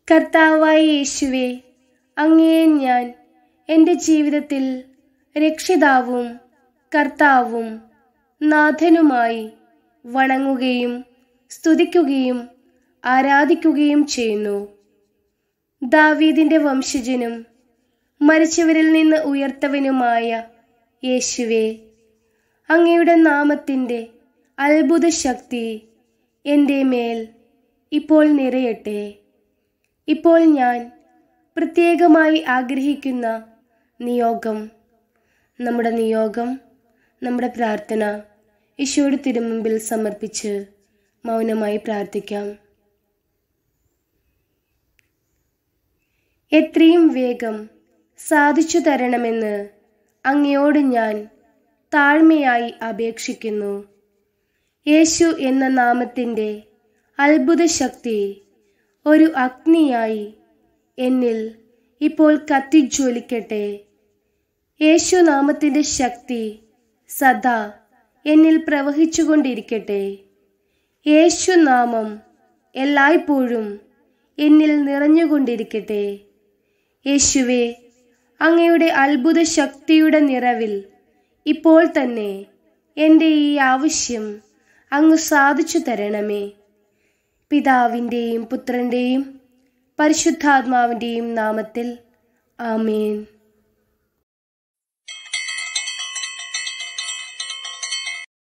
കർത്താവായ യേശുവെ അങ്ങയെ ഞാൻ എൻ്റെ ജീവിതത്തിൽ രക്ഷിതാവും കർത്താവും നാഥനുമായി വണങ്ങുകയും സ്തുതിക്കുകയും ആരാധിക്കുകയും ചെയ്യുന്നു ദാവീദിന്റെ വംശജനും മരിച്ചവരിൽ നിന്ന് ഉയർത്തവനുമായ യേശുവെ അങ്ങയുടെ നാമത്തിൻ്റെ അത്ഭുത ശക്തി എൻ്റെ മേൽ ഇപ്പോൾ നിറയട്ടെ ഇപ്പോൾ ഞാൻ പ്രത്യേകമായി ആഗ്രഹിക്കുന്ന നിയോഗം നമ്മുടെ നിയോഗം നമ്മുടെ പ്രാർത്ഥന ഈശോയുടെ തിരുമുമ്പിൽ സമർപ്പിച്ച് മൗനമായി പ്രാർത്ഥിക്കാം എത്രയും വേഗം സാധിച്ചു തരണമെന്ന് അങ്ങയോട് ഞാൻ താഴ്മയായി അപേക്ഷിക്കുന്നു യേശു എന്ന നാമത്തിൻ്റെ അത്ഭുത ശക്തി ഒരു അഗ്നിയായി എന്നിൽ ഇപ്പോൾ കത്തിജ്വലിക്കട്ടെ യേശു നാമത്തിൻ്റെ ശക്തി സദാ എന്നിൽ പ്രവഹിച്ചുകൊണ്ടിരിക്കട്ടെ യേശു നാമം എല്ലായ്പ്പോഴും എന്നിൽ നിറഞ്ഞുകൊണ്ടിരിക്കട്ടെ യേശുവെ അങ്ങയുടെ അത്ഭുത ശക്തിയുടെ നിറവിൽ ഇപ്പോൾ തന്നെ എൻ്റെ ഈ ആവശ്യം അങ്ങ് സാധിച്ചു തരണമേ പിതാവിൻ്റെയും പുത്രൻ്റെയും പരിശുദ്ധാത്മാവിൻ്റെയും നാമത്തിൽ ആമേൻ